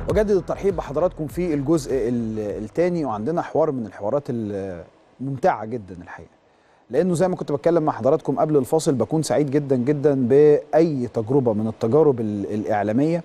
وجدد الترحيب بحضراتكم في الجزء الثاني وعندنا حوار من الحوارات الممتعه جدا الحقيقه لانه زي ما كنت بتكلم مع حضراتكم قبل الفاصل بكون سعيد جدا جدا باي تجربه من التجارب الاعلاميه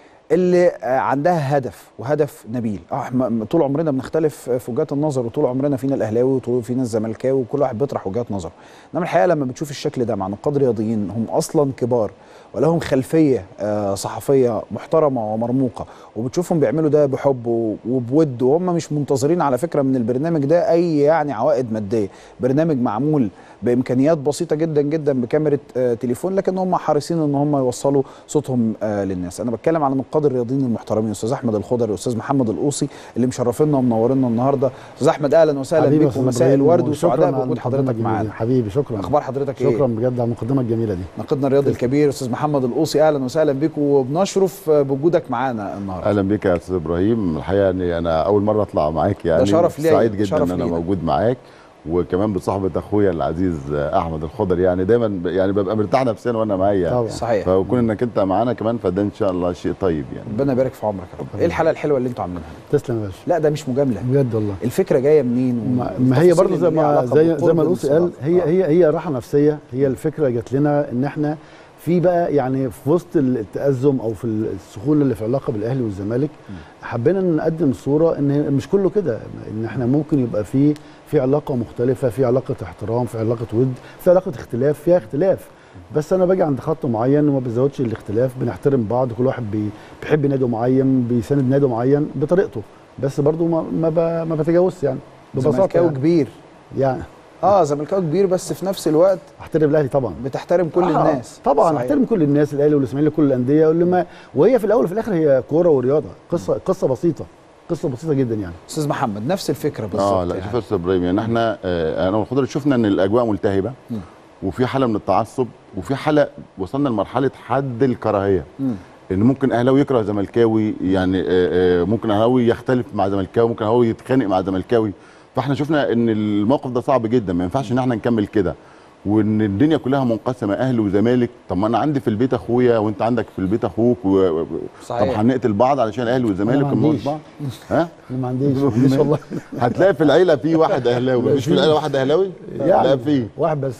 اللي عندها هدف وهدف نبيل اه احنا طول عمرنا بنختلف في وجهات النظر وطول عمرنا فينا الاهلاوي وطول فينا الزملكاوي وكل واحد بيطرح وجهات نظره انما الحقيقه لما بتشوف الشكل ده مع نقاد رياضيين هم اصلا كبار ولهم خلفيه آه صحفيه محترمه ومرموقه وبتشوفهم بيعملوا ده بحب وبود وهم مش منتظرين على فكره من البرنامج ده اي يعني عوائد ماديه برنامج معمول بامكانيات بسيطه جدا جدا بكاميرا آه تليفون لكن هم حريصين ان هم يوصلوا صوتهم آه للناس انا بتكلم على نقاد الرياضيين المحترمين استاذ احمد الخضري واستاذ محمد القوصي اللي مشرفينا ومنورنا النهارده استاذ احمد اهلا وسهلا بك ومساء الورد وسعداء بوجود حضرتك معانا حبيبي شكرا اخبار حضرتك ايه شكرا بجد على المقدمه الجميله دي ناقدنا الرياضي الكبير استاذ محمد القوصي اهلا وسهلا بك وبنشرف بوجودك معانا النهارده اهلا بك يا استاذ ابراهيم الحقيقه يعني انا اول مره اطلع معاك يعني ده شرف ليا سعيد جدا شرف ان انا لينا. موجود معاك وكمان بصحبه اخويا العزيز احمد الخضر يعني دايما ب- يعني ببقى مرتاح نفسيا وانا معايا يعني. طبعا صحيح فكون انك انت معانا كمان فده ان شاء الله شيء طيب يعني ربنا يبارك في عمرك يا رب ايه الحلقه الحلوه اللي انتوا عاملينها تسلم يا باشا لا ده مش مجامله بجد والله الفكره جايه منين ما, ما هي برضه زي ما زي, زي ما القوسي قال والصداقة. هي آه. هي هي راحه نفسيه هي الفكره جات لنا ان احنا في بقى يعني في وسط التأزم او في السهوله اللي في العلاقه بالاهلي والزمالك حبينا نقدم صوره ان مش كله كده ان احنا ممكن يبقى في في علاقه مختلفه في علاقه احترام في علاقه ود في علاقه اختلاف فيها اختلاف بس انا باجي عند خط معين وما بزودش الاختلاف بنحترم بعض كل واحد بي بيحب نادي معين بيساند نادي معين بطريقته بس برضو ما ما, ب- ما بتجاوزش يعني ببساطه زملكاوي يعني, كبير يعني اه زملكاوي كبير بس في نفس الوقت احترم الاهلي طبعا بتحترم كل آه، الناس طبعا صحيح. احترم كل الناس الاهلي والاسماعيلي كل الانديه واللي ما وهي في الاول وفي الاخر هي كوره ورياضه قصه قصه بسيطه قصه بسيطه جدا يعني استاذ محمد نفس الفكره بالظبط اه لا يعني. شوف يا استاذ ابراهيم يعني احنا آه انا والخضر شفنا ان الاجواء ملتهبه مم. وفي حاله من التعصب وفي حاله وصلنا لمرحله حد الكراهيه مم. ان ممكن اهلاوي يكره زملكاوي يعني آه، آه، ممكن اهلاوي يختلف مع زملكاوي ممكن اهلاوي يتخانق مع زملكاوي فاحنا شفنا ان الموقف ده صعب جدا ما ينفعش ان احنا نكمل كده وان الدنيا كلها منقسمه اهلي وزمالك طب ما انا عندي في البيت اخويا وانت عندك في البيت اخوك و... و- طب صحيح هنقتل بعض علشان الاهلي والزمالك ما ونموت عنديش. بعض ها انا ما عنديش ما عنديش والله هتلاقي في العيله في واحد اهلاوي مفيش في العيله واحد اهلاوي لا في واحد بس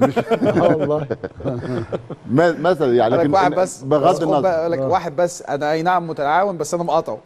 اه والله ما- مثلا يعني لك لكن واحد بس بغض بس خد بقى، النظر لك آه. واحد بس انا اي نعم متعاون بس انا مقاطعه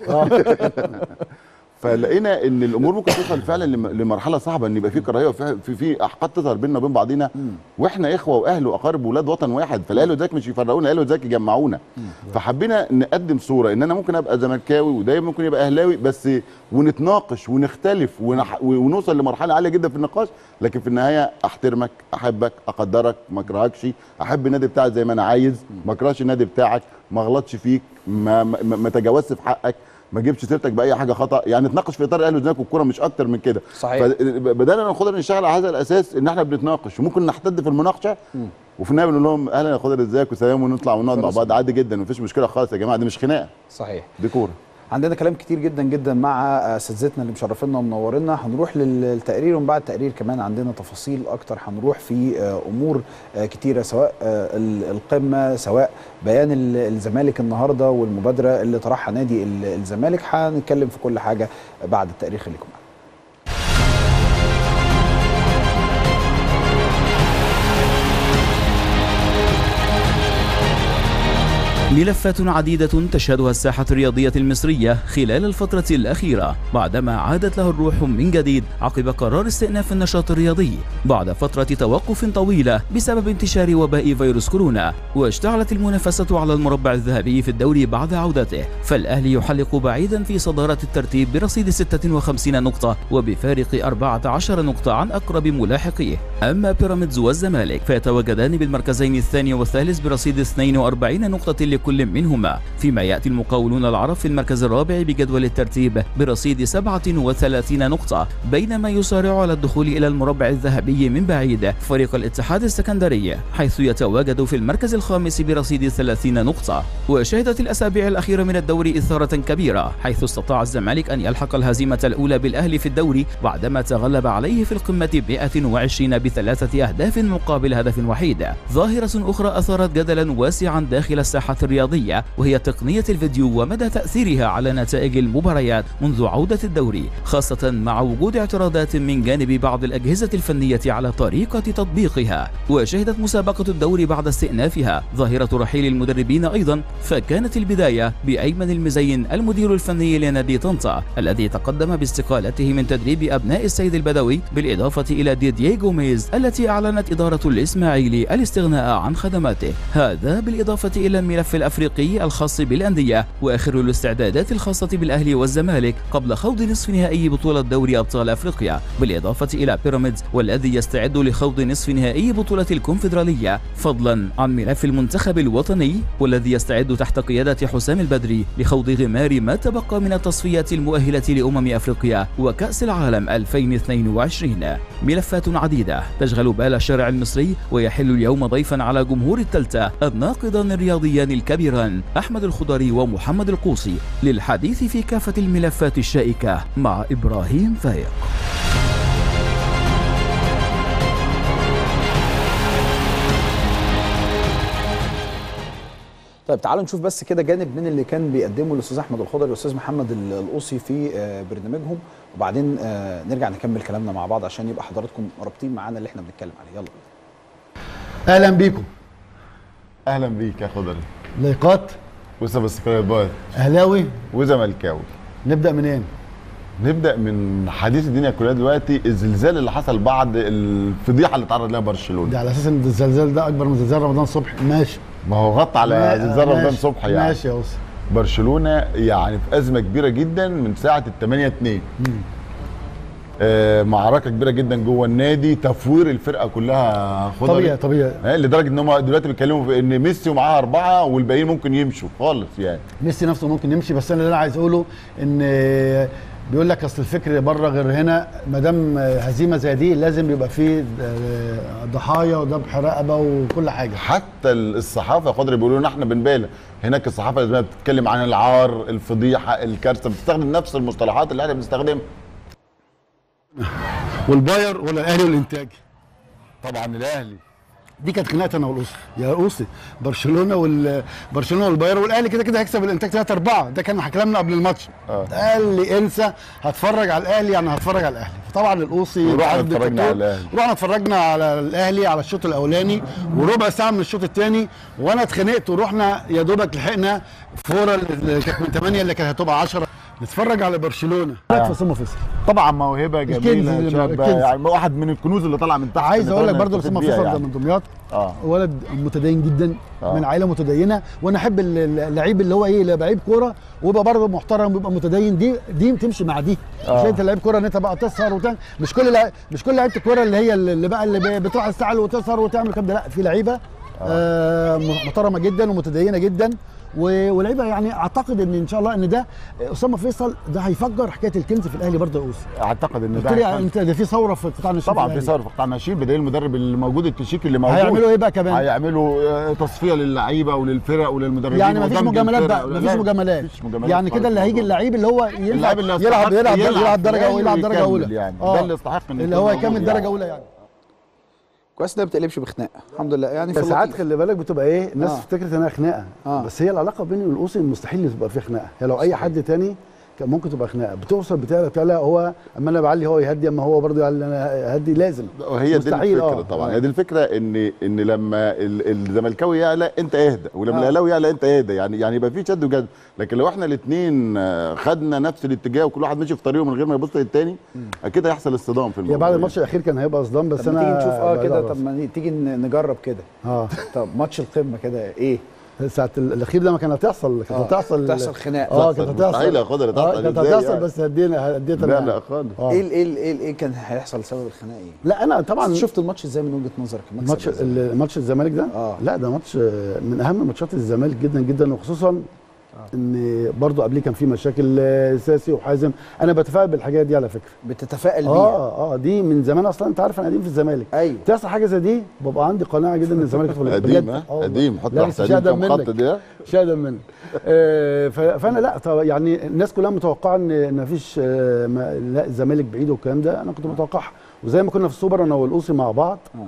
فلقينا ان الامور ممكن توصل فعلا لم- لمرحله صعبه ان يبقى في كراهيه وفي في, في احقاد تظهر بيننا وبين بعضينا واحنا اخوه واهل واقارب واولاد وطن واحد فالاهلي والزمالك مش يفرقونا الاهلي والزمالك يجمعونا فحبينا نقدم صوره ان انا ممكن ابقى زملكاوي وده ممكن يبقى اهلاوي بس ونتناقش ونختلف ونح... ونوصل لمرحله عاليه جدا في النقاش لكن في النهايه احترمك احبك اقدرك ما اكرهكش احب النادي بتاعك زي ما انا عايز ما اكرهش النادي بتاعك ما اغلطش فيك ما ما, ما تجاوزش في حقك ما اجيبش سيرتك باي حاجه خطا يعني نتناقش في اطار الاهلي والزمالك والكوره مش اكتر من كده صحيح. فبدانا ناخدها نشتغل على هذا الاساس ان احنا بنتناقش وممكن نحتد في المناقشه وفي النهايه بنقول لهم اهلا يا خضر ازيك وسلام ونطلع ونقعد مع خلاص. بعض عادي جدا مفيش مشكله خالص يا جماعه دي مش خناقه صحيح دي كوره عندنا كلام كتير جدا جدا مع اساتذتنا اللي مشرفينا ومنورينا هنروح للتقرير ومن بعد التقرير كمان عندنا تفاصيل اكتر هنروح في آه، امور آه، كتيره سواء آه، ال- القمه سواء بيان ال- الزمالك النهارده والمبادره اللي طرحها نادي ال- الزمالك هنتكلم في كل حاجه بعد التقرير خليكم معانا ملفات عديدة تشهدها الساحة الرياضية المصرية خلال الفترة الأخيرة بعدما عادت له الروح من جديد عقب قرار استئناف النشاط الرياضي بعد فترة توقف طويلة بسبب انتشار وباء فيروس كورونا واشتعلت المنافسة على المربع الذهبي في الدوري بعد عودته فالأهلي يحلق بعيدا في صدارة الترتيب برصيد 56 نقطة وبفارق 14 نقطة عن أقرب ملاحقيه أما بيراميدز والزمالك فيتواجدان بالمركزين الثاني والثالث برصيد 42 نقطة لكل منهما فيما يأتي المقاولون العرب في المركز الرابع بجدول الترتيب برصيد 37 نقطة بينما يسارع على الدخول إلى المربع الذهبي من بعيد فريق الاتحاد السكندري حيث يتواجد في المركز الخامس برصيد 30 نقطة وشهدت الأسابيع الأخيرة من الدوري إثارة كبيرة حيث استطاع الزمالك أن يلحق الهزيمة الأولى بالأهلي في الدوري بعدما تغلب عليه في القمة 120 بثلاثة أهداف مقابل هدف وحيد ظاهرة أخرى أثارت جدلا واسعا داخل الساحة الرياضية وهي تقنية الفيديو ومدى تأثيرها على نتائج المباريات منذ عودة الدوري خاصة مع وجود اعتراضات من جانب بعض الأجهزة الفنية على طريقة تطبيقها وشهدت مسابقة الدوري بعد استئنافها ظاهرة رحيل المدربين أيضا فكانت البداية بأيمن المزين المدير الفني لنادي طنطا الذي تقدم باستقالته من تدريب أبناء السيد البدوي بالإضافة إلى ديدييه جوميز التي أعلنت إدارة الإسماعيلي الاستغناء عن خدماته هذا بالإضافة إلى الملف الأفريقي الخاص بالأندية وآخر الاستعدادات الخاصة بالأهلي والزمالك قبل خوض نصف نهائي بطولة دوري أبطال أفريقيا بالإضافة إلى بيراميدز والذي يستعد لخوض نصف نهائي بطولة الكونفدرالية فضلا عن ملف المنتخب الوطني والذي يستعد تحت قيادة حسام البدري لخوض غمار ما تبقى من التصفيات المؤهلة لأمم أفريقيا وكأس العالم 2022 ملفات عديدة تشغل بال الشارع المصري ويحل اليوم ضيفا على جمهور التلتة الناقدان الرياضيان الكبيران أحمد الخضري ومحمد القوسي للحديث في كافة الملفات الشائكة مع إبراهيم فايق طيب تعالوا نشوف بس كده جانب من اللي كان بيقدمه الاستاذ احمد الخضري والاستاذ محمد ال- القوسي في آه، برنامجهم وبعدين آه، نرجع نكمل كلامنا مع بعض عشان يبقى حضراتكم رابطين معانا اللي احنا بنتكلم عليه يلا اهلا بيكم اهلا بيك يا خضري لايقات وسب سبسكرايبات اهلاوي وزملكاوي نبدا منين نبدا من حديث الدنيا كلها دلوقتي الزلزال اللي حصل بعد الفضيحه اللي تعرض لها برشلونه ده على اساس ان الزلزال ده اكبر من زلزال رمضان صبحي ماشي ما هو غطى على ما- زلزال رمضان ماشي. صبحي يعني ماشي يا أسر. برشلونه يعني في ازمه كبيره جدا من ساعه ال 8 2 آه معركه كبيره جدا جوه النادي تفوير الفرقه كلها خضري طبيعي طبيعي آه لدرجه ان هم دلوقتي بيتكلموا في ان ميسي ومعاه اربعه والباقيين ممكن يمشوا خالص يعني ميسي نفسه ممكن يمشي بس انا اللي انا عايز اقوله ان بيقول لك اصل الفكر بره غير هنا ما دام هزيمه زي دي لازم يبقى فيه ضحايا وذبح رقبه وكل حاجه حتى الصحافه خضري بيقولوا لنا احنا بنبالغ هناك الصحافه لازم بتتكلم عن العار الفضيحه الكارثه بتستخدم نفس المصطلحات اللي احنا بنستخدمها والباير ولا الاهلي والانتاج طبعا الاهلي دي كانت خناقه انا والقصي يا قصي برشلونه وال برشلونه والباير والاهلي كده كده هيكسب الانتاج 3 4 ده كان كلامنا قبل الماتش آه. قال لي انسى هتفرج على الاهلي يعني هتفرج على الاهلي فطبعا القوصي ورحنا عبد اتفرجنا على الدكتور، الأهلي. رحنا اتفرجنا على الاهلي على الشوط الاولاني وربع ساعه من الشوط الثاني وانا اتخانقت ورحنا يا دوبك لحقنا فوره اللي كانت من 8 اللي كانت هتبقى 10 نتفرج على برشلونه رايك في اسامه فيصل طبعا موهبه الكنز جميله اللي- شابه الكنز. يعني واحد من الكنوز اللي طالعه من تحت عايز اللي اقول لك طالع برضه نستفيد اسامه بيها فيصل ده يعني. من دمياط اه ولد متدين جدا آه. من عائله متدينه وانا احب ال- اللعيب اللي هو ايه لعيب كوره ويبقى برضه محترم ويبقى متدين دي دي تمشي مع دي آه. مش انت لعيب كوره ان انت بقى تسهر وتعمل مش كل لع... مش كل لعيبه الكوره اللي هي اللي بقى اللي ب- بتروح الساحل وتسهر وتعمل كده لا في لعيبه آه محترمه جدا ومتدينه جدا و- ولعيبه يعني اعتقد ان ان شاء الله ان ده اسامه فيصل ده هيفجر حكايه الكنز في الاهلي برضه يا اوس اعتقد ان قلت ده لي هيكون- انت ده في ثوره في قطاع الناشئين طبعا في في الأهلي. ثوره في قطاع الناشئين بدليل المدرب اللي موجود التشيك اللي موجود هيعملوا ايه بقى كمان؟ هيعملوا آه، تصفيه للعيبه وللفرق وللمدربين يعني مفيش ودمج مجاملات الفرق بقى ولا- مفيش لا، مجاملات مفيش مجاملات يعني كده خالص اللي هيجي الموضوع. اللعيب اللي هو ينفع اللاعب اللي يلعب يستحق يلعب يلعب يلعب درجه يعني يلعب درجه ويكمل اولى يعني. آه. ده اللي يستحق إن اللي يكون هو موجود يكمل درجه يعني. اولى يعني كويس انها ما بتقلبش بخناقه الحمد لله يعني في بس ساعات اللطيف. خلي بالك بتبقى ايه الناس آه. افتكرت انها خناقه آه. بس هي العلاقه بيني والقوسي مستحيل تبقى في خناقه هي لو اي حد تاني كان ممكن تبقى خناقه بتوصل بتاع بتاع هو اما انا بعلي هو يهدي اما هو برضه يعلي انا اهدي لازم وهي دي مستحيل، الفكره آه. طبعا آه. هي دي الفكره ان ان لما ال- الزملكاوي يعلى انت اهدى ولما آه. الاهلاوي يعلى انت اهدى يعني يعني يبقى في شد وجذب لكن لو احنا الاثنين خدنا نفس الاتجاه وكل واحد ماشي في طريقه من غير ما يبص للتاني اكيد هيحصل اصطدام في الموضوع هي بعد يعني. الماتش الاخير كان هيبقى صدام بس طب انا ما تيجي نشوف اه بعيد كده على طب راسي. ما تيجي ن- نجرب كده اه طب ماتش القمه كده ايه ساعه ال- الاخير لما كانت هتحصل كانت آه، هتحصل تحصل خناقة. اه تحصل. كانت هتحصل مستحيل يا خضر اه تحصل كانت إزاي هتحصل يعني؟ بس هدينا هديت لا أنا. لا خالص آه. ايه ال- ايه ال- ايه ال- ايه كان هيحصل سبب الخناقه ايه لا انا طبعا شفت الماتش ازاي من وجهه نظرك المكسب ماتش إزاي؟ ماتش الزمالك ده آه. لا ده ماتش آه، من اهم ماتشات الزمالك جدا جدا وخصوصا ان برضو قبليه كان في مشاكل آه، ساسي وحازم انا بتفائل بالحاجات دي على فكره بتتفائل بيها اه اه دي من زمان اصلا انت عارف انا قديم في الزمالك ايوه تحصل حاجه زي دي ببقى عندي قناعه جدا ان الزمالك يدخل قديم بجد. ها آه والله. قديم حط لا، تحت بس قديم شهادة كام خط منك. دي ها؟ شهاده منك آه ف- فانا لا طب يعني الناس كلها متوقعه ان ان مفيش آه ما- لا الزمالك بعيد والكلام ده انا كنت متوقعها وزي ما كنا في السوبر انا والقوسي مع بعض آه.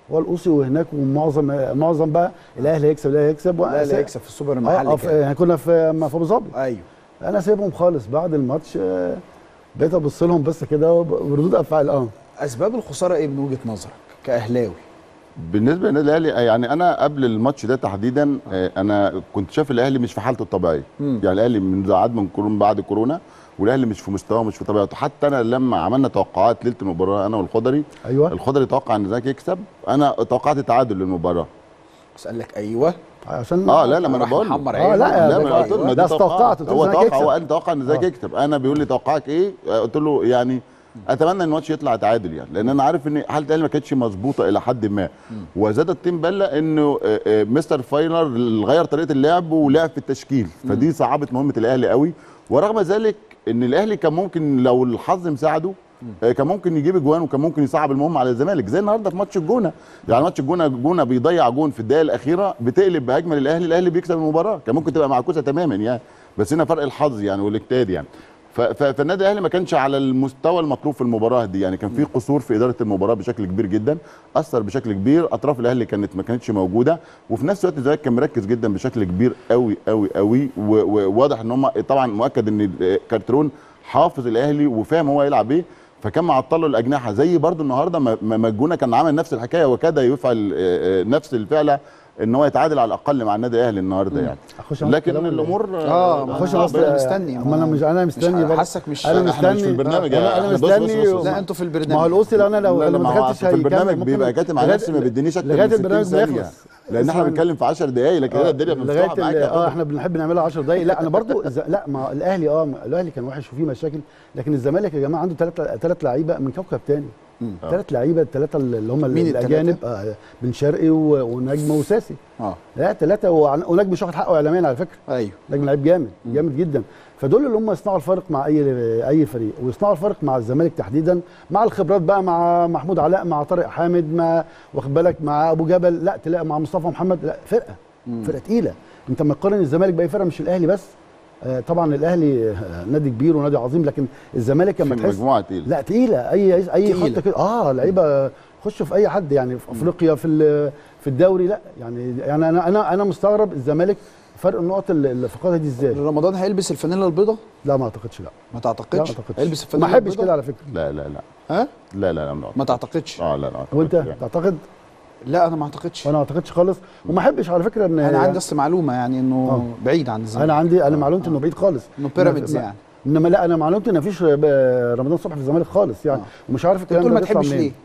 هو القوسي وهناك ومعظم معظم بقى الاهلي هيكسب الاهلي هيكسب لا لا وأنا- يكسب في السوبر اه المحلي آه، في- كده. يعني كنا في ما في ابو ظبي ايوه انا سايبهم خالص بعد الماتش آه، بقيت ابص لهم بس كده وب- بردود افعال اه اسباب الخساره ايه من وجهه نظرك كاهلاوي بالنسبه للنادي الاهلي يعني انا قبل الماتش ده تحديدا آه، انا كنت شايف الاهلي مش في حالته الطبيعيه مم. يعني الاهلي من عاد من كورونا بعد كورونا والاهلي مش في مستواه مش في طبيعته حتى انا لما عملنا توقعات ليله المباراه انا والخضري ايوه الخضري توقع ان زاك يكسب انا توقعت تعادل للمباراه بس قال لك ايوه عشان اه لا لا ما انا راح بقول له. محمر آه، عينه. لا، لا ده- ما أنا قلت له ما ده دي توقعات. استوقعت، قلت هو له توقع زاك هو يكسب. قال توقع ان زاك آه. يكسب انا بيقول لي توقعك ايه آه، قلت له يعني اتمنى ان الماتش يطلع تعادل يعني لان انا عارف ان حاله الاهلي ما كانتش مظبوطه الى حد ما وزاد الطين بله انه آه، آه، مستر فاينر غير طريقه اللعب ولعب في التشكيل فدي صعبت مهمه الاهلي قوي ورغم ذلك ان الاهلي كان ممكن لو الحظ مساعده آه، كان ممكن يجيب اجوان وكان ممكن يصعب المهمه على الزمالك زي النهارده في ماتش الجونه يعني ماتش الجونه الجونه بيضيع جون في الدقائق الاخيره بتقلب بهجمه للاهلي الاهلي بيكسب المباراه كان ممكن تبقى معكوسه تماما يعني بس هنا فرق الحظ يعني والاجتهاد يعني ف- ف- فالنادي الاهلي ما كانش على المستوى المطلوب في المباراه دي يعني كان في قصور في اداره المباراه بشكل كبير جدا اثر بشكل كبير اطراف الاهلي كانت ما كانتش موجوده وفي نفس الوقت الزمالك كان مركز جدا بشكل كبير قوي قوي قوي و- وواضح ان هم طبعا مؤكد ان كارترون حافظ الاهلي وفاهم هو يلعب ايه فكان معطله الاجنحه زي برضو النهارده ما- ما ما الجونه كان عامل نفس الحكايه وكاد يفعل آه، آه، نفس الفعل ان هو يتعادل على الاقل مع النادي الاهلي النهارده يعني أخش أنا في لكن الكلام ولا إيه؟ الامور اه ما أخش انا بس- بس مستني ما انا مش انا مستني برضه. حاسك مش انا إحنا مش في مستني البرنامج انا يا انا أحمد. بص- بص- مستني بص- و- بص. لا انتوا في ما هو البرنامج الاوصي لو انا لو لا لو لا ما ما هو دخلتش في البرنامج هيكمل بيبقى ممكن كاتب على لغاية- نفسي ما بيدينيش اكتر لغايه من 60 البرنامج ما ثانيه يخلص لان احنا اسمعني. بنتكلم في 10 دقائق لكن هنا الدنيا لغايه مفتوحه معاك ال- يا اه فندم. احنا بنحب نعملها 10 دقايق لا انا برضو الز- لا ما الاهلي اه الاهلي كان وحش وفيه مشاكل لكن الزمالك يا جماعه عنده ثلاث ثلاث لعيبه من كوكب تاني ثلاث لعيبه الثلاثه اللي هم مين الاجانب آه بن شرقي و- ونجم وساسي اه لا ثلاثه وعن- ونجم مش واخد حقه اعلاميا على فكره ايوه نجم لعيب جامد جامد جدا فدول اللي هم يصنعوا الفرق مع اي اي فريق ويصنعوا الفرق مع الزمالك تحديدا مع الخبرات بقى مع محمود علاء مع طارق حامد مع واخد بالك مع ابو جبل لا تلاقي مع مصطفى محمد لا فرقه فرقه تقيله انت لما تقارن الزمالك باي فرقه مش الاهلي بس آه، طبعا الاهلي آه، نادي كبير ونادي عظيم لكن الزمالك لما في تحس مجموعه تقيله لا تقيله اي اي تقيلة. خط كده اه لعيبه خشوا في اي حد يعني في افريقيا في ال- في الدوري لا يعني يعني انا انا انا مستغرب الزمالك فرق النقط اللي اللي فقدها دي ازاي رمضان هيلبس الفانيلا البيضاء لا ما اعتقدش لا ما لا ما تعتقدش اعتقدش هيلبس ما الفانيلا احبش البيضاء كده على فكره لا لا لا ها لا لا لا ما ما تعتقدش اه لا لا وانت يعني. تعتقد لا انا ما اعتقدش وانا ما اعتقدش خالص وما احبش على فكره ان انا عندي اصل معلومه يعني انه آه. بعيد عن الزمالك انا عندي انا معلومتي انه بعيد خالص انه بيراميدز ما- يعني انما لا انا معلومتي ان مفيش ب- رمضان صبحي في الزمالك خالص يعني آه. ومش عارف انت الكلام بتقول ده ما بيطلع تحبش منين. ليه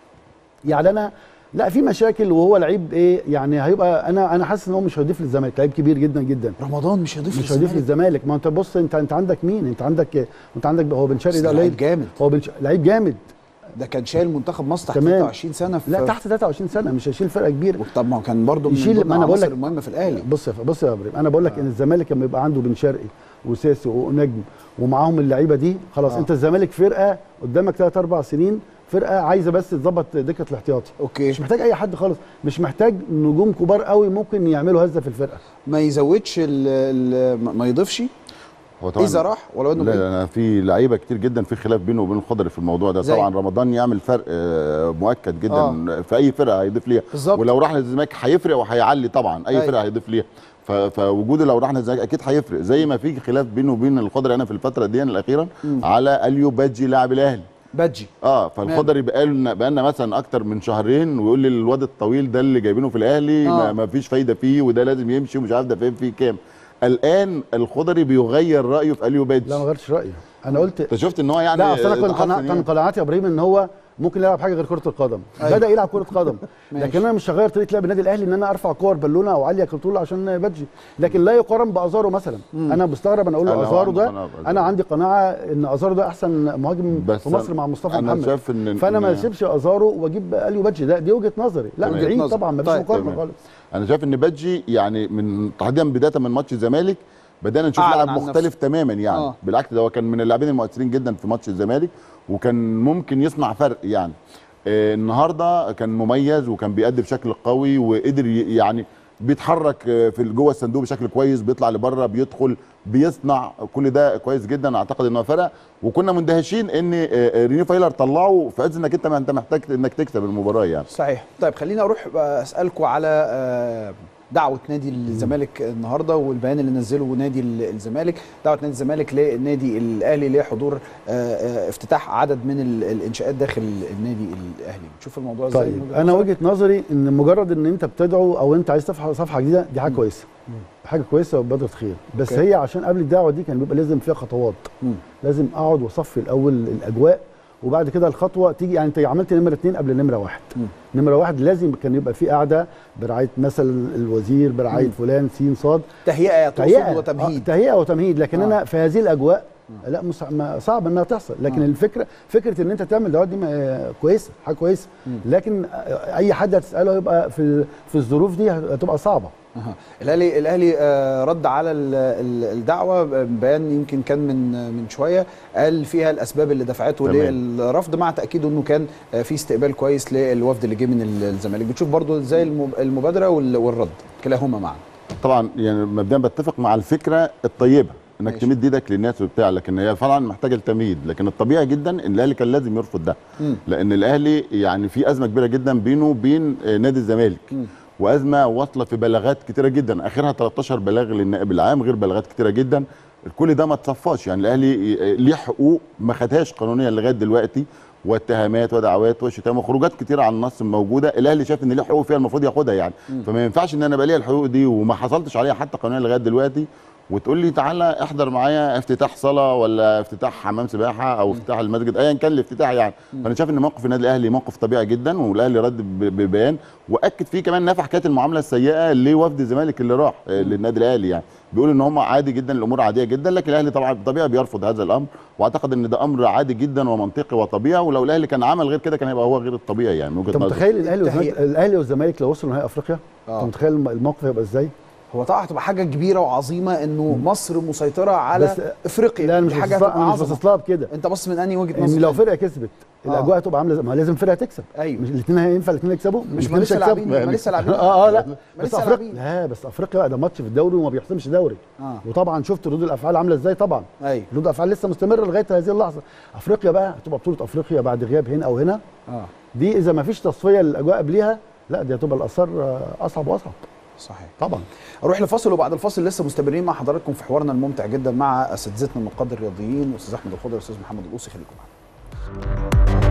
يعني انا لا في مشاكل وهو لعيب ايه يعني هيبقى انا انا حاسس ان هو مش هيضيف للزمالك لعيب كبير جدا جدا رمضان مش هيضيف مش هيضيف للزمالك ما انت بص انت انت عندك مين انت عندك انت عندك هو بن شرقي بس ده لعيب قليل جامد هو بن ش- لعيب جامد ده كان شايل منتخب مصر تحت تمام. 23 سنه في لا تحت 23 سنه مش هيشيل فرقه كبيره طب ما هو كان برضه من يشيل- ضمن ما أنا بقول العناصر لك- المهمه في الاهلي بص يا بص يا ابراهيم انا بقول لك ان الزمالك لما يبقى عنده بن شرقي وساسي ونجم ومعاهم اللعيبه دي خلاص آه. انت الزمالك فرقه قدامك ثلاث اربع سنين فرقه عايزه بس تظبط دكه الاحتياطي اوكي مش محتاج اي حد خالص مش محتاج نجوم كبار قوي ممكن يعملوا هزه في الفرقه ما يزودش ال ال ما يضيفش هو طبعا اذا راح ولو انه لا بعيد. لا أنا في لعيبه كتير جدا في خلاف بينه وبين الخضري في الموضوع ده زي؟ طبعا رمضان يعمل فرق آه، مؤكد جدا آه. في اي فرقه هيضيف ليها بالظبط. ولو راح للزمالك هيفرق وهيعلي طبعا اي أيوة. فرقه هيضيف ليها ف- فوجوده لو راح للزمالك اكيد هيفرق زي ما في خلاف بينه وبين الخضري انا في الفتره دي الاخيره على اليو بادجي لاعب الاهلي بادجي اه فالخضري بقالنا بقالنا مثلا اكتر من شهرين ويقول لي الواد الطويل ده اللي جايبينه في الاهلي آه. ما, ما فيش فايده فيه وده لازم يمشي ومش عارف ده فين فيه كام الان الخضري بيغير رايه في اليو بادجي لا ما غيرش رايي انا قلت انت شفت ان هو يعني لا اصل انا كنت اتحسن قناع- يعني. كان قناعاتي يا ابراهيم ان هو ممكن يلعب حاجه غير كره القدم أيوة. بدا يلعب كره قدم ماشي. لكن انا مش هغير طريقه لعب النادي الاهلي ان انا ارفع كور بالونه او عاليه كنترول عشان بادجي لكن لا يقارن بازارو مثلا انا مستغرب انا اقول أنا له ازارو عندي ده قناعة بأزارو. انا عندي قناعه ان ازارو ده احسن مهاجم بس في مصر مع مصطفى أنا محمد شايف إن- فانا ما إن- اسيبش ازارو واجيب اليو بادجي ده دي وجهه نظري لا تمام. بعيد نظر. طبعا ما فيش طيب. مقارنه تمام. خالص انا شايف ان بادجي يعني من تحديدا بدايه من ماتش الزمالك بدانا نشوف أعلن لاعب عن مختلف نفسه. تماما يعني آه. آه. بالعكس ده هو كان من اللاعبين المؤثرين جدا في ماتش الزمالك وكان ممكن يصنع فرق يعني آه النهارده كان مميز وكان بيأدي بشكل قوي وقدر ي- يعني بيتحرك آه، في جوه الصندوق بشكل كويس بيطلع لبره بيدخل بيصنع كل ده كويس جدا اعتقد انه فرق وكنا مندهشين ان آه، آه، ريني فايلر طلعه في عز انك انت ما انت محتاج انك تكسب المباراه يعني صحيح طيب خليني اروح بقى اسالكم على آه، دعوه نادي الزمالك النهارده والبيان اللي نزله نادي ال- الزمالك دعوه نادي الزمالك للنادي الاهلي لحضور آه، آه، افتتاح عدد من ال- الانشاءات داخل النادي الاهلي بتشوف الموضوع ازاي طيب من وجهة انا نظرك؟ وجهه نظري ان مجرد ان انت بتدعو او انت عايز صفحه صفحه جديده دي حاجه كويسه حاجه كويسه وبدره خير بس أوكي. هي عشان قبل الدعوه دي كان بيبقى لازم فيها خطوات مم. لازم اقعد واصفي الاول الاجواء وبعد كده الخطوه تيجي يعني انت عملت نمره اثنين قبل نمره واحد مم. نمره واحد لازم كان يبقى في قعده برعايه مثلا الوزير برعايه مم. فلان سين صاد تهيئه تهيئه تقصد آه، وتمهيد تهيئه وتمهيد لكن آه. انا في هذه الاجواء لا مس- ما- صعب انها تحصل لكن آه. الفكره فكره ان انت تعمل دعوات دي ما- كويسه حاجه كويسه لكن اي حد هتساله هيبقى في في الظروف دي هتبقى صعبه أها. الاهلي الاهلي آه، رد على ال- ال- الدعوه بيان يمكن كان من من شويه قال فيها الاسباب اللي دفعته تمام. للرفض مع تاكيده انه كان آه، في استقبال كويس للوفد اللي جه من ال- الزمالك بتشوف برضو ازاي المب- المبادره وال- والرد كلاهما معا طبعا يعني مبدئيا بتفق مع الفكره الطيبه انك ماشي. تمد ايدك للناس وبتاع لكن هي فعلا محتاجه التمهيد لكن الطبيعي جدا ان الاهلي كان لازم يرفض ده مم. لان الاهلي يعني في ازمه كبيره جدا بينه وبين آه، نادي الزمالك مم. وازمه واصله في بلاغات كتيره جدا اخرها 13 بلاغ للنائب العام غير بلاغات كتيره جدا كل ده ما تصفاش يعني الاهلي آه، ليه حقوق ما خدهاش قانونيا لغايه دلوقتي واتهامات ودعوات وشتام وخروجات كتيره عن النص موجوده الاهلي شايف ان ليه حقوق فيها المفروض ياخدها يعني فما ينفعش ان انا بقى ليا الحقوق دي وما حصلتش عليها حتى قانونيا لغايه دلوقتي وتقول لي تعالى احضر معايا افتتاح صلاه ولا افتتاح حمام سباحه او افتتاح المسجد ايا كان الافتتاح يعني فانا شايف ان موقف النادي الاهلي موقف طبيعي جدا والاهلي رد ب- ببيان واكد فيه كمان نفى حكايه المعامله السيئه لوفد الزمالك اللي راح آه، للنادي الاهلي يعني بيقول ان هم عادي جدا الامور عاديه جدا لكن الاهلي طبعا طبيعي بيرفض هذا الامر واعتقد ان ده امر عادي جدا ومنطقي وطبيعي ولو الاهلي كان عمل غير كده كان هيبقى هو غير الطبيعي يعني من وجهه انت نظري متخيل الاهلي والزمالك التهيئة. الاهلي والزمالك لو وصلوا نهائي افريقيا آه. انت متخيل الم- الموقف هيبقى ازاي هو طبعا هتبقى حاجه كبيره وعظيمه انه مصر مسيطره على بس- افريقيا لا انا مش دي حاجه باصص لها- هتبقى انا مش عظمه باصص لها بكده انت بص من انهي وجهه ان نظر لو فرقه كسبت آه. الاجواء هتبقى عامله زي ما لازم فرقه تكسب ايوه مش الاثنين هينفع الاثنين يكسبوا مش الاتنين ما لسه هيكسبوا. لاعبين ما لسه لاعبين اه اه لا ما بس لسه افريقيا لاعبين لا بس افريقيا بقى ده ماتش في الدوري وما بيحسمش دوري اه وطبعا شفت ردود الافعال عامله ازاي طبعا ايوه ردود الافعال لسه مستمره لغايه هذه اللحظه افريقيا بقى هتبقى بطوله افريقيا بعد غياب هنا او هنا اه دي اذا ما فيش تصفيه للاجواء قبليها لا دي هتبقى الاثار آه، اصعب واصعب صحيح طبعا اروح لفاصل وبعد الفاصل لسه مستمرين مع حضراتكم في حوارنا الممتع جدا مع اساتذتنا النقاد الرياضيين استاذ احمد الخضر واستاذ محمد القوسي خليكم معانا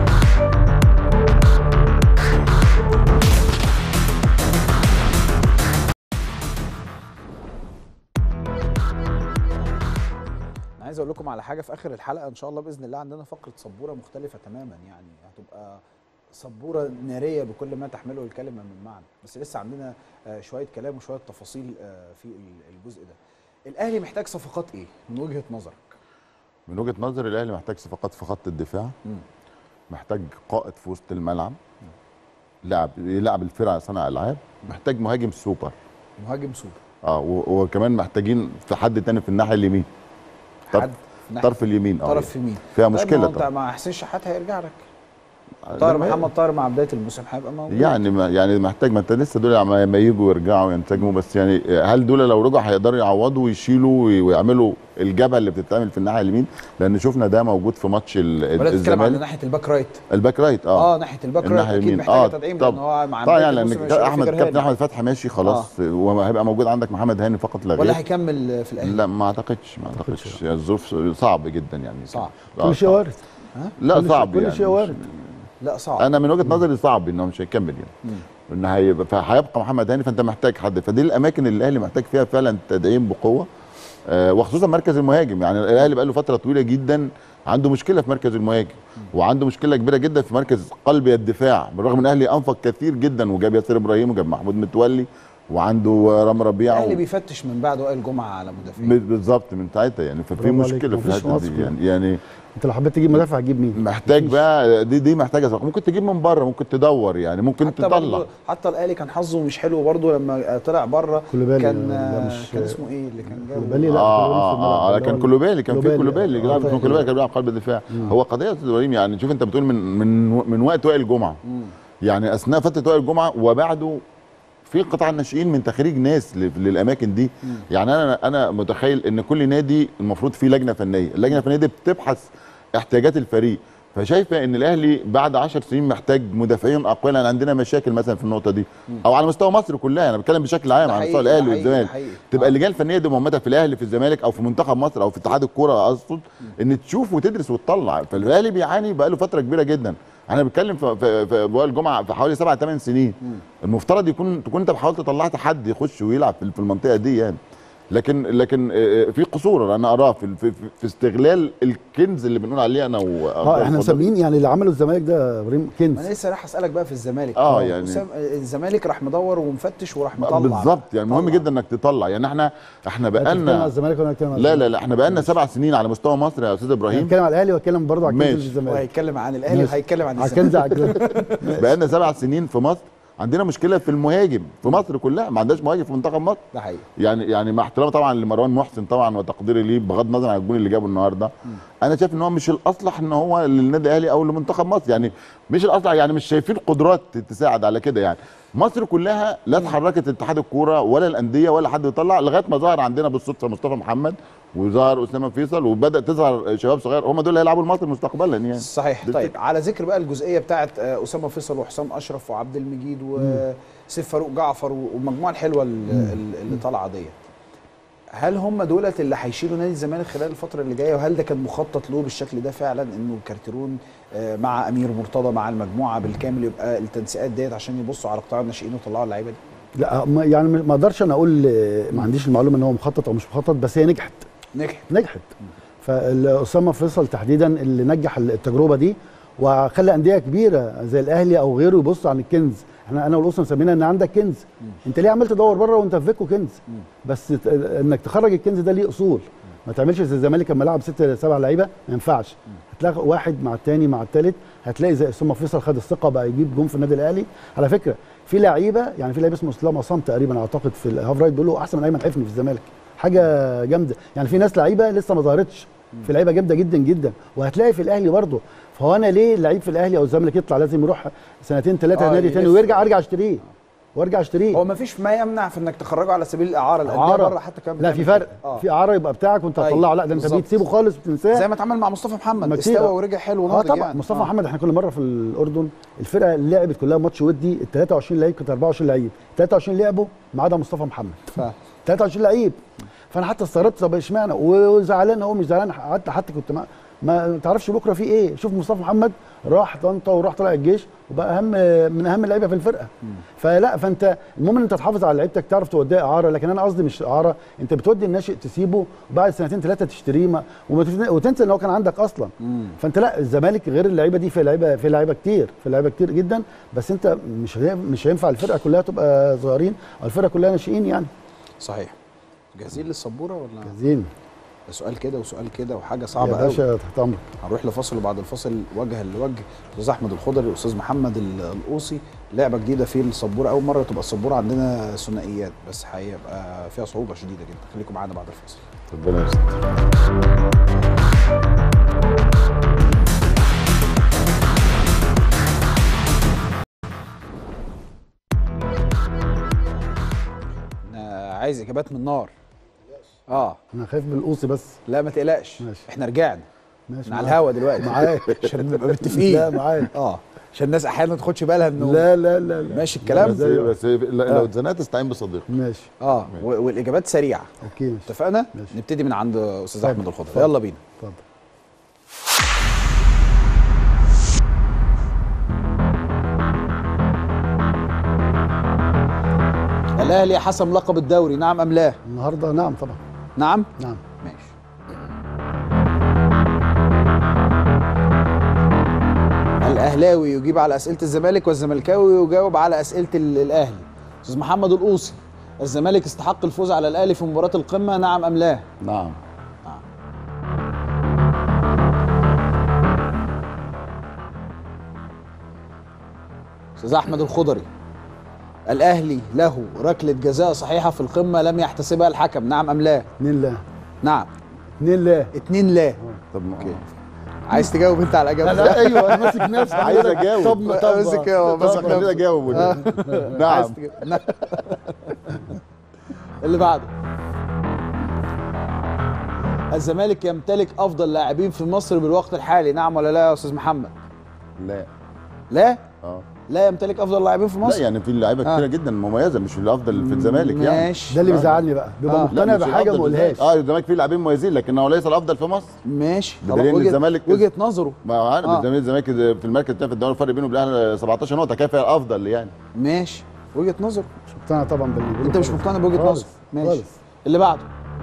انا عايز اقول لكم على حاجه في اخر الحلقه ان شاء الله باذن الله عندنا فقره سبوره مختلفه تماما يعني هتبقى سبوره ناريه بكل ما تحمله الكلمه من معنى بس لسه عندنا آه، شويه كلام وشويه تفاصيل آه، في ال- الجزء ده الاهلي محتاج صفقات ايه من وجهه نظرك من وجهه نظري الاهلي محتاج صفقات في خط الدفاع مم. محتاج قائد في وسط الملعب لاعب يلعب الفرقه صانع العاب محتاج مهاجم سوبر مهاجم سوبر اه و- وكمان محتاجين في حد تاني في الناحيه اليمين طرف- حد في ناحية طرف اليمين اه طرف يمين فيها طيب ما مشكله هو انت طبعا مع حسين شحات هيرجع لك طاهر لما- محمد طاهر مع بدايه الموسم هيبقى موجود يعني ما يعني محتاج ما انت لسه دول لما ما يجوا يرجعوا ينسجموا بس يعني هل دول لو رجعوا هيقدروا يعوضوا ويشيلوا وي- ويعملوا الجبهه اللي بتتعمل في الناحيه اليمين لان شفنا ده موجود في ماتش ال- ولا تتكلم عن الزمالك ناحيه الباك رايت الباك رايت اه اه ناحيه الباك رايت الناحيه اكيد اليمين محتاجه تدعيم لان هو مع طبعا بداية يعني الموسم لان مش هيبقى في احمد غير كابتن هاني. احمد فتحي ماشي خلاص وهيبقى موجود عندك محمد هاني فقط لا غير ولا هيكمل في الاهلي لا ما اعتقدش ما اعتقدش يعني الظروف صعب جدا يعني صعب. آه، كل شيء صعب. وارد لا كل شيء- صعب كل يعني شيء مش- وارد. لا صعب انا من وجهه نظري صعب انه مش هيكمل يعني ان هيبقى فهيبقى محمد هاني فانت محتاج حد فدي الاماكن اللي الاهلي محتاج فيها فعلا تدعيم بقوه آه وخصوصا مركز المهاجم يعني الاهلي بقى له فتره طويله جدا عنده مشكله في مركز المهاجم وعنده مشكله كبيره جدا في مركز قلب الدفاع بالرغم ان الاهلي انفق كثير جدا وجاب ياسر ابراهيم وجاب محمود متولي وعنده رام ربيع الاهلي و... بيفتش من بعد وائل جمعه على مدافعين ب- بالظبط من ساعتها يعني ففي برافو عليك، مشكله في مفيش الحته مصر دي كده. يعني يعني انت لو حبيت تجيب مدافع هتجيب مين محتاج مفيش. بقى دي دي محتاجه صفقة. ممكن تجيب من بره ممكن تدور يعني ممكن حتى تطلع برضه حتى الاهلي كان حظه مش حلو برضه لما طلع بره كولوبالي كان لا مش- كان اسمه ايه اللي كان جايبه كولوبالي لا اه كولوبالي في اه اه الملعب. كان اللي هو كولوبالي كان في كولوبالي. كولوبالي آه، لاعب اسمه طيب. كولوبالي كان بيلعب قلب الدفاع هو قضيه يا استاذ ابراهيم يعني شوف انت بتقول من من من وقت وائل جمعه يعني اثناء فتره وائل جمعه وبعده في قطاع الناشئين من تخريج ناس ل- للاماكن دي يعني انا انا متخيل ان كل نادي المفروض فيه لجنه فنيه اللجنه الفنيه دي بتبحث احتياجات الفريق فشايفه ان الاهلي بعد 10 سنين محتاج مدافعين اقوياء لان عندنا مشاكل مثلا في النقطه دي او على مستوى مصر كلها انا بتكلم بشكل عام ده على حقيقي، مستوى ده الاهلي حقيقي، ده والزمالك حقيقي. تبقى آه. اللجان الفنيه دي مهمتها في الاهلي في الزمالك او في منتخب مصر او في اتحاد الكوره اقصد ان تشوف وتدرس وتطلع فالاهلي بيعاني بقى له فتره كبيره جدا احنا بنتكلم في في في بوائل الجمعه في حوالي سبع ثمان سنين المفترض يكون تكون انت حاولت طلعت حد يخش ويلعب في في المنطقه دي يعني لكن لكن آه، في قصور انا اراه في, في, في استغلال الكنز اللي بنقول عليه انا و اه احنا مسميين يعني اللي عملوا الزمالك ده ابراهيم ما كنز انا لسه راح اسالك بقى في الزمالك آه، يعني- أسام- الزمالك راح مدور ومفتش وراح مطلع بالظبط يعني مهم طلع. جدا انك تطلع يعني احنا احنا بتتكلم على بقالنا الزمالك ولا بتتكلم على لا الزمالك؟ لا لا احنا بقالنا سبع سنين على مستوى مصر يا استاذ ابراهيم هنتكلم على الاهلي واتكلم برضه على الكنز ماشي. اللي في الزمالك وهيتكلم عن الاهلي ماشي. وهيتكلم عن على الزمالك الكنز على الكنز. بقالنا سبع سنين في مصر عندنا مشكله في المهاجم في مصر كلها ما عندناش مهاجم في منتخب مصر ده حقيقي يعني يعني مع احترامي طبعا لمروان محسن طبعا وتقديري ليه بغض النظر عن الجون اللي جابه النهارده انا شايف ان هو مش الاصلح ان هو للنادي الاهلي او لمنتخب مصر يعني مش الاصلح يعني مش شايفين قدرات تساعد على كده يعني مصر كلها لا اتحركت اتحاد الكوره ولا الانديه ولا حد يطلع لغايه ما ظهر عندنا بالصدفه مصطفى محمد وظهر اسامه فيصل وبدا تظهر شباب صغير هم دول اللي هيلعبوا المصري مستقبلا يعني صحيح ده طيب على ذكر بقى الجزئيه بتاعت آه، اسامه فيصل وحسام اشرف وعبد المجيد وسيف فاروق جعفر والمجموعه الحلوه ال- ال- اللي طالعه دي هل هم دولت اللي هيشيلوا نادي الزمالك خلال الفتره اللي جايه وهل ده كان مخطط له بالشكل ده فعلا انه كارتيرون آه، مع امير مرتضى مع المجموعه بالكامل يبقى التنسيقات ديت عشان يبصوا على قطاع الناشئين ويطلعوا اللعيبه دي لا ما- يعني ما اقدرش انا اقول آه، ما عنديش المعلومه ان هو مخطط او مش مخطط بس هي نجحت نجحت نجحت فاسامه فيصل تحديدا اللي نجح التجربه دي وخلى انديه كبيره زي الاهلي او غيره يبصوا عن الكنز احنا انا والاسره مسمينا ان عندك كنز انت ليه عمال تدور بره وانت في فيكو كنز بس ت- انك تخرج الكنز ده ليه اصول ما تعملش زي الزمالك لما لعب ست سبع لعيبه ما ينفعش هتلاقي واحد مع الثاني مع الثالث هتلاقي زي اسامه فيصل خد الثقه بقى يجيب جون في النادي الاهلي على فكره في لعيبه يعني في لعيب اسمه اسلام عصام تقريبا اعتقد في الهاف رايت بيقول له احسن من ايمن حفني في الزمالك حاجه جامده يعني في ناس لعيبه لسه ما ظهرتش في لعيبه جامده جدا جدا وهتلاقي في الاهلي برضه فهو انا ليه اللعيب في الاهلي او الزمالك يطلع لازم يروح سنتين ثلاثه آه، نادي تاني يلف. ويرجع ارجع اشتريه وارجع اشتريه هو ما فيش ما يمنع في انك تخرجه على سبيل الاعاره الانديه اعاره بره حتى كمان لا في بتعمل فرق كده. آه. في اعاره يبقى بتاعك وانت أيوة، هتطلعه لا ده انت بالظبط. بتسيبه خالص وتنساه زي ما اتعمل مع مصطفى محمد ما كتير. استوى ورجع حلو اه وناضج طبعا يعني. مصطفى آه. محمد احنا كل مره في الاردن الفرقه اللي لعبت كلها ماتش ودي ال 23 لعيب كانت 24 لعيب 23 لعبوا ما عدا مصطفى محمد ف... 23 لعيب فانا حتى استغربت طب اشمعنى وزعلان هو مش زعلان حتى حتى كنت ما ما تعرفش بكره في ايه شوف مصطفى محمد راح طنطا وراح طلع الجيش وبقى اهم من اهم اللعيبه في الفرقه فلا فانت المهم ان انت تحافظ على لعيبتك تعرف توديها اعاره لكن انا قصدي مش اعاره انت بتودي الناشئ تسيبه وبعد سنتين ثلاثه تشتريه ما وما تف- وتنسى ان هو كان عندك اصلا فانت لا الزمالك غير اللعيبه دي في لعيبه في لعيبه كتير في لعيبه كتير جدا بس انت مش هي- مش هينفع الفرقه كلها تبقى صغيرين او الفرقه كلها ناشئين يعني صحيح جاهزين للسبوره ولا زين ده سؤال كده وسؤال كده وحاجه يا صعبه قوي باشا تحت امرك هنروح لفاصل وبعد الفاصل وجها لوجه استاذ احمد الخضري واستاذ محمد ال- القوصي لعبه جديده في السبوره اول مره تبقى السبوره عندنا ثنائيات بس هيبقى فيها صعوبه شديده جدا خليكم معانا بعد الفاصل ربنا يستر انا عايز اجابات من نار اه انا خايف من القوصي بس لا ما تقلقش ماشي. احنا رجعنا ماشي احنا على معاك. الهوا دلوقتي معاك عشان نبقى متفقين لا معاك اه عشان الناس احيانا ما تاخدش بالها انه لا لا لا لا ماشي الكلام بس بس لا- لو اتزنقت استعين بصديق ماشي اه و- والاجابات سريعه اوكي ماشي اتفقنا ماشي. نبتدي من عند استاذ اتفضل. احمد الخضري اتفضل. يلا بينا اتفضل الاهلي حسم لقب الدوري نعم ام لا النهارده نعم طبعا نعم نعم ماشي الاهلاوي يجيب على اسئله الزمالك والزملكاوي يجاوب على اسئله ال- الاهلي استاذ محمد القوصي الزمالك استحق الفوز على الاهلي في مباراه القمه نعم ام لا نعم استاذ احمد الخضري الاهلي له ركله جزاء صحيحه في القمه لم يحتسبها الحكم نعم ام لا اتنين لا نعم اتنين لا اتنين لا طب اوكي عايز تجاوب انت على الاجابه لا ايوه انا ماسك نفسي عايز اجاوب طب طب ماسك ايه ماسك طب خلينا نفسك. اجاوب عايز نعم تجاوب. نعم. اللي بعده الزمالك يمتلك افضل لاعبين في مصر بالوقت الحالي نعم ولا لا يا استاذ محمد لا لا اه لا يمتلك افضل لاعبين في لا مصر يعني في لعيبه آه. كتيره جدا مميزه مش الافضل في الزمالك يعني ماشي ده اللي بيزعلني بقى بيبقى آه. لا، مقتنع مش بحاجه الأفضل ما في الزمالك. قولهاش اه الزمالك فيه لاعبين مميزين لكنه ليس الافضل في مصر ماشي بدليل إن وجهة- الزمالك- وجهه نظره ما هو عارف آه. الزمالك الزمالك في المركز الثاني في الدوري الفرق بينه وبين الاهلي 17 نقطه كيف الافضل يعني ماشي وجهه نظره مش مقتنع طبعا باللي بيقوله انت مش خالص. مقتنع بوجهه خالص. نظره ماشي خالص. اللي بعده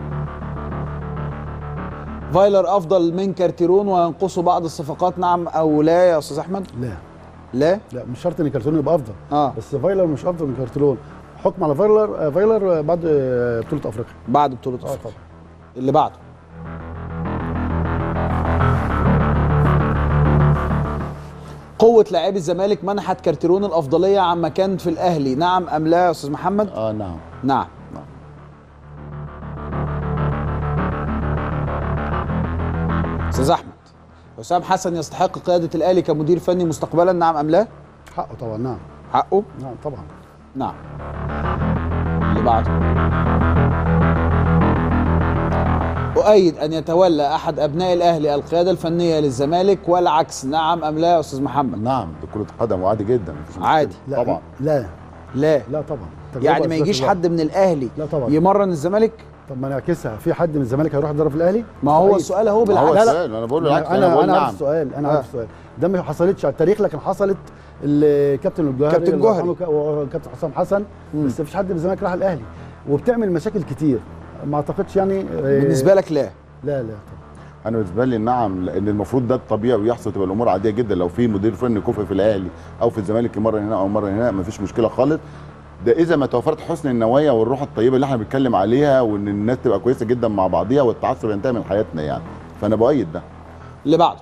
فايلر افضل من كارتيرون وينقصه بعض الصفقات نعم او لا يا استاذ احمد لا لا لا مش شرط ان كارتون يبقى افضل اه بس فايلر مش افضل من كارتلون حكم على فايلر آه، فايلر آه، بعد آه، بطوله افريقيا بعد بطوله اه افريقيا طبعا اللي بعده قوة لاعبي الزمالك منحت كارتيرون الأفضلية عما كان في الأهلي نعم أم لا يا أستاذ محمد؟ اه نعم نعم نعم. أستاذ أحمد حسام حسن يستحق قيادة الأهلي كمدير فني مستقبلا نعم أم لا؟ حقه طبعا نعم حقه؟ نعم طبعا نعم اللي بعده أؤيد أن يتولى أحد أبناء الأهلي القيادة الفنية للزمالك والعكس نعم أم لا يا أستاذ محمد؟ نعم دي كره قدم وعادي جدا مفيش مشكلة. عادي. لا طبعا لا لا لا طبعا تجربة يعني ما أساسية يجيش طبعاً. حد من الأهلي لا طبعا يمرن الزمالك؟ طب ما نعكسها في حد من الزمالك هيروح يضرب في الاهلي ما هو مستحيل. السؤال اهو ما هو بالعكس السؤال انا بقول له العكس انا انا بقول انا عارف نعم السؤال انا آه. عارف السؤال ده ما حصلتش على التاريخ لكن حصلت الكابتن الجوهري كابتن الله جوهري. يرحمه وكابتن حسام حسن بس مفيش حد من الزمالك راح الاهلي وبتعمل مشاكل كتير ما اعتقدش يعني آه، بالنسبة لك لا لا لا طبعا انا بالنسبه لي نعم لان المفروض ده الطبيعي ويحصل تبقى الامور عاديه جدا لو في مدير فني كفء في الاهلي او في الزمالك مره هنا او مره هنا مفيش مشكله خالص ده اذا ما توفرت حسن النوايا والروح الطيبه اللي احنا بنتكلم عليها وان الناس تبقى كويسه جدا مع بعضيها والتعصب ينتهي من حياتنا يعني فانا بايد ده اللي بعده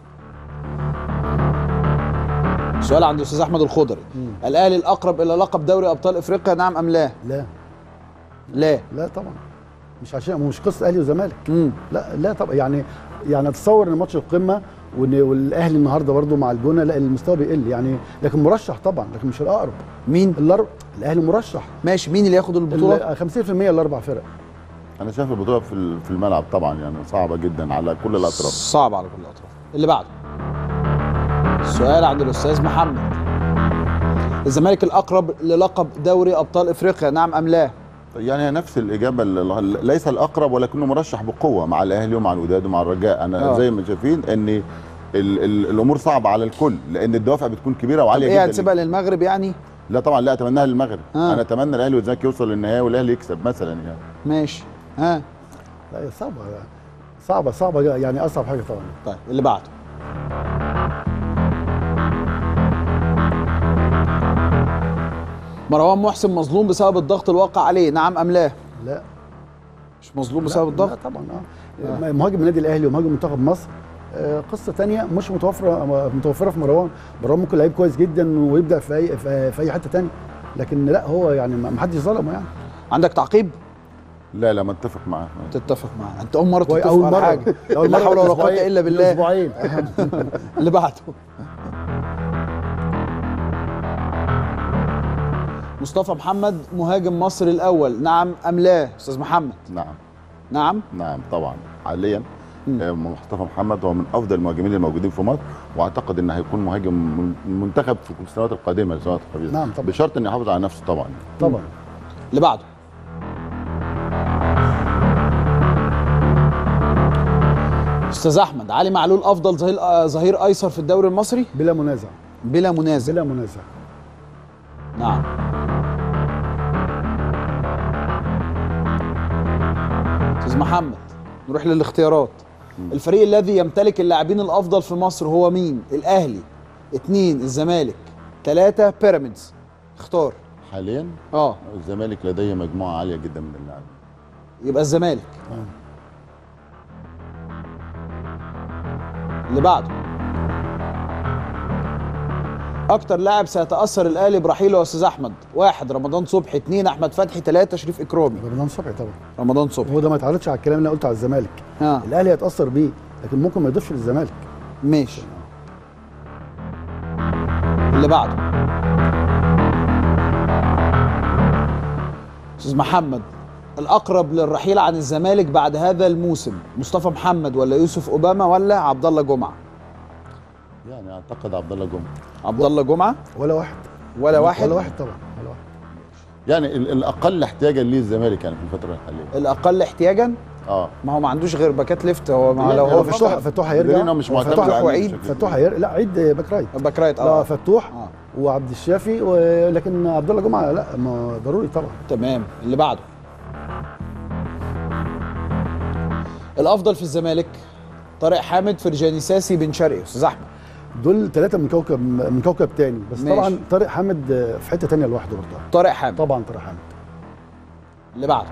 سؤال عند الاستاذ احمد الخضري الاهلي الاقرب الى لقب دوري ابطال افريقيا نعم ام لا لا لا لا طبعا مش عشان مش قصه اهلي وزمالك امم لا لا طبعا يعني يعني اتصور ان ماتش القمه وان والاهلي النهارده برضو مع الجونه لا المستوى بيقل يعني لكن مرشح طبعا لكن مش الاقرب مين الأر... الاهلي مرشح ماشي مين اللي ياخد البطوله ال- 50% الاربع فرق انا شايف البطوله في ال- في الملعب طبعا يعني صعبه جدا على كل الاطراف صعب على كل الاطراف اللي بعده سؤال عند الاستاذ محمد الزمالك الاقرب للقب دوري ابطال افريقيا نعم ام لا يعني هي نفس الاجابه ال- ليس الاقرب ولكنه مرشح بقوه مع الاهلي ومع الوداد ومع الرجاء انا آه. آه. زي ما شايفين ان ال ال الامور صعبه على الكل لان الدوافع بتكون كبيره طب وعاليه ايه جدا هتسيبها للمغرب يعني لا طبعا لا اتمناها للمغرب آه. آه. انا اتمنى الاهلي والزمالك يوصل للنهائي والاهلي يكسب مثلا يعني ماشي ها لا هي صعبه صعبه صعبه يعني اصعب حاجه طبعا طيب اللي بعده مروان محسن مظلوم بسبب الضغط الواقع عليه نعم ام لا لا مش مظلوم لا- بسبب لا الضغط طبعا اه مهاجم النادي الاهلي ومهاجم منتخب مصر آه، قصه تانية مش متوفره متوفره في مروان مروان ممكن لعيب كويس جدا ويبدع في اي في في اي حته تانية لكن لا هو يعني ما ما حدش ظلمه يعني عندك تعقيب لا لا متفق معاه تتفق معانا انت اول مره كويس، تتفق على حاجه أول لا حول ولا قوه أسبوعين- الا بالله اسبوعين اللي بعده مصطفى محمد مهاجم مصر الاول نعم ام لا استاذ محمد نعم نعم نعم طبعا حاليا مم. آه، مصطفى محمد هو من افضل المهاجمين الموجودين في مصر واعتقد ان هيكون مهاجم من- منتخب في السنوات القادمه السنوات القادمه نعم طبعا. بشرط انه يحافظ على نفسه طبعا طبعا اللي بعده استاذ احمد علي معلول افضل ظهير آه، ظهير ايسر في الدوري المصري بلا منازع بلا منازع بلا منازع نعم استاذ محمد نروح للاختيارات الفريق الذي يمتلك اللاعبين الافضل في مصر هو مين الاهلي اتنين الزمالك تلاتة بيراميدز اختار حاليا اه الزمالك لديه مجموعه عاليه جدا من اللاعبين يبقى الزمالك اللي بعده اكتر لاعب سيتاثر الاهلي برحيله يا استاذ احمد واحد رمضان صبحي اثنين احمد فتحي ثلاثة شريف اكرامي رمضان صبحي طبعا رمضان صبحي هو ده ما يتعرضش على الكلام اللي انا قلته على الزمالك ها الاهلي هيتاثر بيه لكن ممكن ما يضيفش للزمالك ماشي اللي بعده استاذ محمد الاقرب للرحيل عن الزمالك بعد هذا الموسم مصطفى محمد ولا يوسف اوباما ولا عبد الله جمعه يعني اعتقد عبد الله جمعه عبد الله جمعه ولا واحد ولا واحد ولا واحد طبعا ولا واحد يعني ال- الاقل احتياجا ليه الزمالك يعني في الفتره الحاليه الاقل احتياجا اه ما هو ما عندوش غير باكات ليفت هو ما يعني لو هو هو مش فتوح فتوح بدليل هيرجع إنه مش معتمد فتوح عليه وعيد بشكل فتوح هيرجع لا عيد باك رايت باك رايت لا اه فتوح اه وعبد الشافي و- لكن عبد الله جمعه لا ما ضروري طبعا تمام اللي بعده الافضل في الزمالك طارق حامد فرجاني ساسي بن شرقي استاذ احمد دول ثلاثه من كوكب من كوكب تاني بس ماشي. طبعا طارق حامد في حته تانيه لوحده برضه طارق حامد طبعا طارق حامد اللي بعده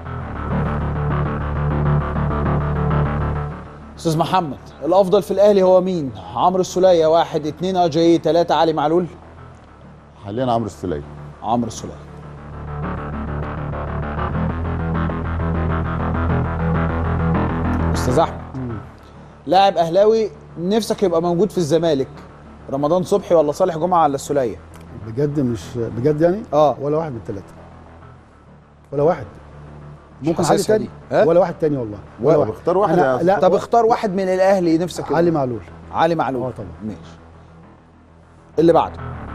استاذ محمد الافضل في الاهلي هو مين عمرو السوليه واحد اتنين اجاي تلاته علي معلول حاليا عمرو السليم عمرو السوليه استاذ احمد لاعب اهلاوي نفسك يبقى موجود في الزمالك رمضان صبحي ولا صالح جمعه ولا السوليه بجد مش بجد يعني اه ولا واحد من الثلاثه ولا واحد ممكن حد حاسسها تاني دي. ها؟ ولا واحد تاني والله ولا طب واحد. اختار واحد أنا يا لا طب اختار واحد من الاهلي نفسك يبقى علي معلول علي معلول اه طبعا ماشي اللي بعده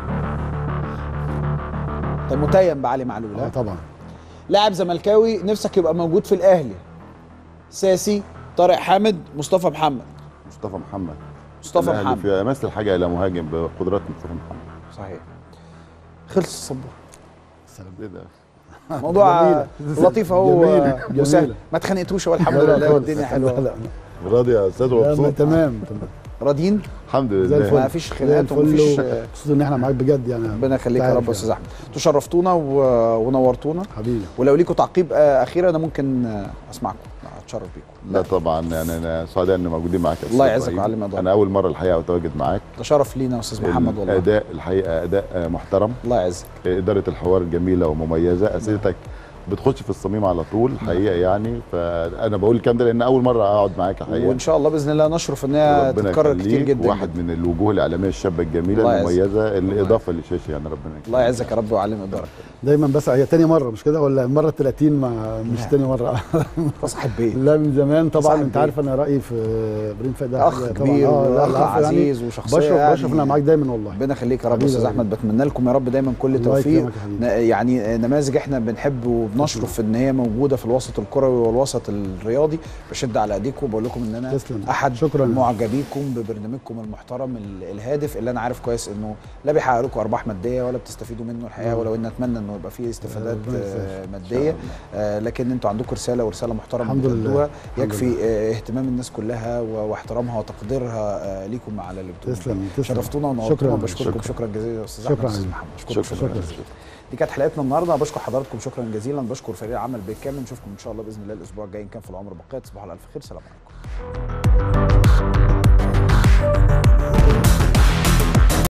طب متيم بعلي معلول اه ها طبعا لاعب زملكاوي نفسك يبقى موجود في الاهلي ساسي طارق حامد مصطفى محمد مصطفى محمد مصطفى الأهلي محمد في امس الحاجه الى مهاجم بقدرات مصطفى محمد صحيح خلص الصبور السلام ايه ده موضوع جميلة. لطيف اهو جميلة. وسهل جميلة. ما اتخانقتوش هو الحمد لا، لا لله خالص. والدنيا لا، حلوه لا راضي يا استاذ لا ما مبسوط تمام تمام راضيين الحمد زي لله الفل ما فيش زي خناقات الفل ومفيش مبسوط ان احنا معاك بجد يعني ربنا يخليك يا تعرف رب يا يعني. استاذ احمد تشرفتونا و- ونورتونا حبيبي ولو ليكوا تعقيب آه، اخير انا ممكن آه، اسمعكم اتشرف بيكم لا طبعا يعني انا سعداء ان موجودين معاك يا الله أستاذ يعزك إبراهيم. ويعلم أدوارك. انا اول مره الحقيقه اتواجد معاك ده شرف لينا يا استاذ محمد والله اداء الحقيقه اداء محترم الله يعزك اداره الحوار جميله ومميزه اسئلتك بتخش في الصميم على طول الحقيقه يعني فانا بقول الكلام ده لان اول مره اقعد معاك الحقيقه وان شاء الله باذن الله نشرف ان هي ربنا تتكرر كتير يخليك. جدا واحد جداً. من الوجوه الاعلاميه الشابه الجميله الله يعزك. المميزه الاضافه للشاشه يعني ربنا يكرمك. الله يعزك يا رب ويعلم ادارك دايما بس هي تاني مره مش كده ولا المره ال 30 ما مش لا. تاني مره انت صاحب بيت لا من زمان طبعا صاحب انت بيه. عارف انا رايي في ابراهيم فؤاد ده اخ حاجة كبير طبعاً. آه، لا، واخ العفو يعني. عزيز وشخصيه بشرف يعني بشرف ان انا معاك دايما والله ربنا يخليك يا رب يا حبيبي استاذ يا احمد بتمنى لكم يا رب دايما كل الله توفيق يكرمك يا حبيبي. ن- يعني نماذج احنا بنحب وبنشرف ان هي موجوده في الوسط الكروي والوسط الرياضي بشد على ايديكم وبقول لكم ان انا تسلم. احد شكراً. معجبيكم ببرنامجكم المحترم ال- الهادف اللي انا عارف كويس انه لا بيحقق لكم ارباح ماديه ولا بتستفيدوا منه الحقيقه نعم. ولو ان اتمنى انه يبقى فيه استفادات ربنا آه، يسهل. ماديه آه، لكن انتوا عندكم رساله ورساله محترمه الحمد لله. بتأدوها. الحمد يكفي آه، اهتمام الناس كلها و- واحترامها وتقديرها آه، ليكم على اللي بتقولوه تسلم تسلم شرفتونا ونورتونا شكراً. وبشكركم شكراً. شكرا جزيلا يا استاذ شكراً احمد استاذ عزيزي. محمد اشكركم شكراً. شكرا جزيلا دي كانت حلقتنا النهارده بشكر حضراتكم شكرا جزيلا بشكر فريق العمل بالكامل نشوفكم ان شاء الله باذن الله الاسبوع الجاي ان كان في العمر بقيه تصبحوا على الف خير سلام عليكم